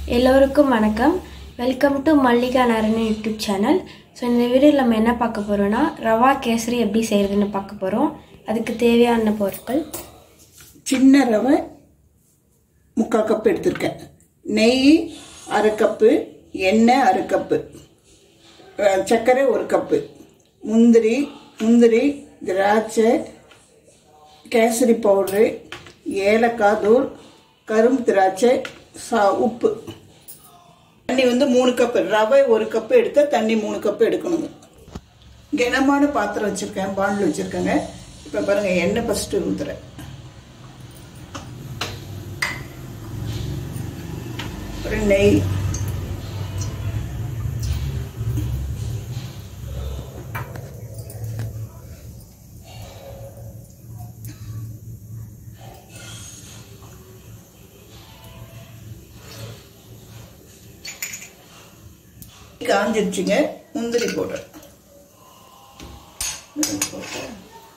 எல்லோருக்கும் வணக்கம் welcome to Mallika Naran YouTube channel so இந்த வீடியோவில் நம்ம என்ன பார்க்க போகிறோன்னா ரவா கேசரி எப்படி செய்கிறதுன்னு பார்க்க போகிறோம் அதுக்கு தேவையான பொருட்கள் சின்ன ரவை முக்கால் கப் எடுத்திருக்கேன் நெய் அரை கப்பு எண்ணெய் அரை கப்பு அஹ், சர்க்கரை ஒரு கப்பு முந்திரி முந்திரி திராட்சை கேசரி பவுட்ரு ஏலக்காய் தூள் கரும்பு திராட்சை சா உப்பு தண்ணி வந்து மூணு கப்பு ரவை ஒரு கப்பு எடுத்தால் தண்ணி மூணு கப்பு எடுக்கணுங்க கனமான பாத்திரம் வச்சுருக்கேன் பாண்டில் வச்சுருக்கேங்க இப்போ பாருங்கள் எண்ணெய் ஃபஸ்ட்டு ஊற்றுறேன் ஒரு நெய் காஞ்சிருச்சுங்க முந்திரி போடுறேன் போட்டேன்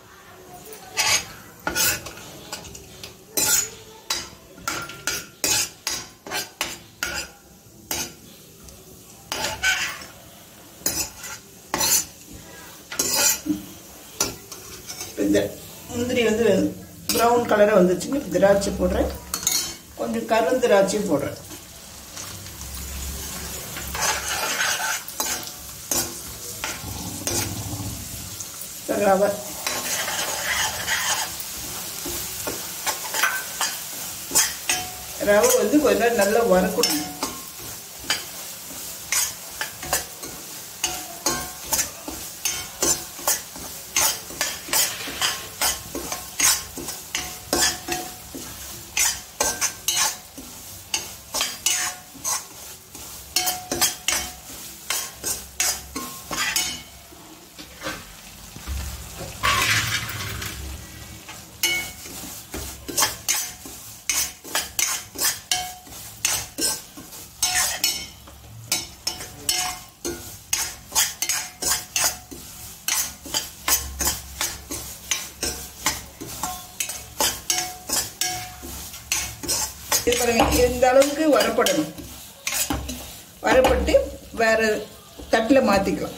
இப்ப இந்த முந்திரி வந்து ப்ரௌன் கலராக வந்துச்சுங்க இப்ப திராட்சை போடுறேன் கொஞ்சம் கருந்திராட்சையும் போடுறேன் இப்ப ரவை ரவை வந்து கொஞ்ச நேரம் நல்லா வறுக்கணும் இது பாருங்க இந்த அளவுக்கு வரப்படணும் வரப்பட்டு வேற தட்டில் மாற்றிக்கலாம்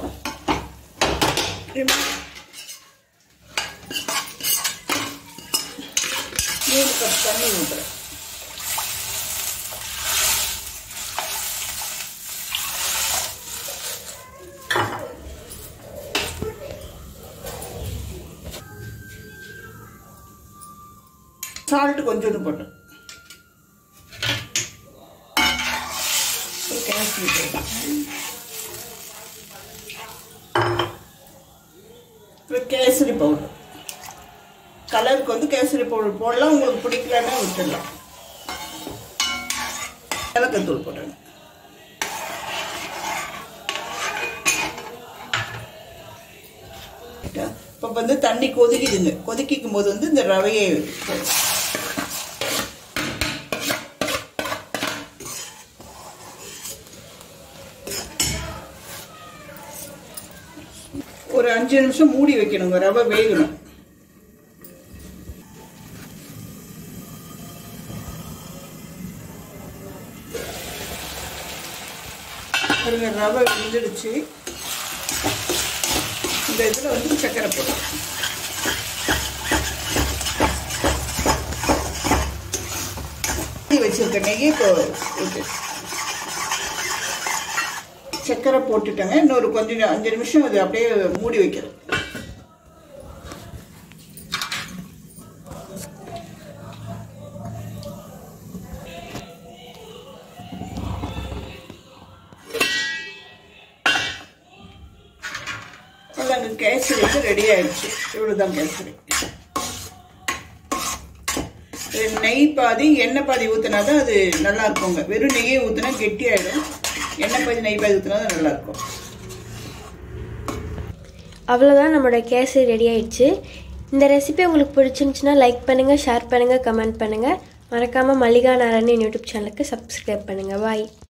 மூணு கப் தண்ணி ஊற்றுறேன் சால்ட் கொஞ்சோண்டு போட்டேன் ஒரு கேசரி போடுறேன். ஒரு கேசரி பவுடர் கலருக்கு வந்து கேசரி பவுடர் போடலாம் உங்களுக்கு பிடிக்கலன்னா விட்டுடலாம் ஏலக்காய்த்தூள் போடுறேன் இப்போ வந்து தண்ணி கொதிக்குதுங்க கொதிக்கும் போது வந்து இந்த ரவையை போடுறேன் ஒரு அஞ்சு நிமிஷம் மூடி வைக்கணுங்க ரவை வேகணும் பாருங்க ரவை வெந்துடுச்சு இந்த இதில் வந்து சக்கரை போடும் வச்சிருக்க நெய்யை இப்போ ஊத்து. சக்கரை போட்டுட்டேங்க இன்னொரு கொஞ்சம் அஞ்சு நிமிஷம் அது அப்படியே மூடி வைக்கிறேன் அதாங்க கேசரி வந்து ரெடி ஆயிடுச்சு இவ்வளோதான் கேசரி இது நெய் பாதி எண்ணெய் பாதி ஊற்றினா தான் அது நல்லா இருக்குங்க வெறும் நெய்யை ஊற்றினா கெட்டி ஆயிடும் எண்ணெய் பாதி நெய் பாதி ஊற்றினா தான் நல்லா இருக்கும் அவ்வளோதான் நம்மளோட கேசரி ரெடி ஆயிடுச்சு இந்த ரெசிபி உங்களுக்கு பிடிச்சிருந்துச்சுன்னா லைக் பண்ணுங்கள் ஷேர் பண்ணுங்கள் கமெண்ட் பண்ணுங்கள் மறக்காமல் மல்லிகா நாராயணன் யூடியூப் சேனலுக்கு சப்ஸ்கிரைப் பண்ணுங்கள் பாய்